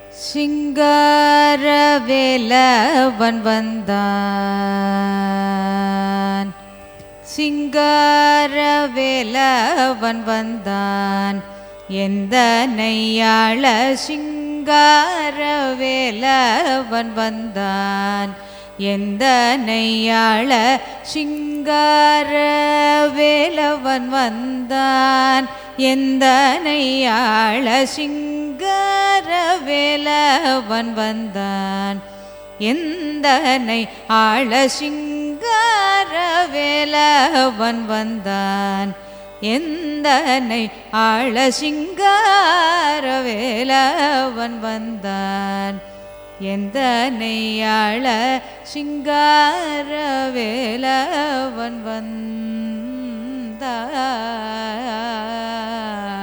சிங்காரவேலவன் வந்தான் சிங்காரவேலவன் வந்தான் எந்த நெய்யாள சிங்காரவேலவன் வந்தான் எந்த நெய்யாள சிங்காரவேலவன் வந்தான் எந்த நெய்யாள சிங்காரவேலவன் வந்தான் எந்தனை ஆள சிங்காரவேலவன் வந்தான் எந்தனை ஆள சிங்காரவேலவன் வந்தான் எந்தனை ஆள சிங்காரவேலவன் வந்தான்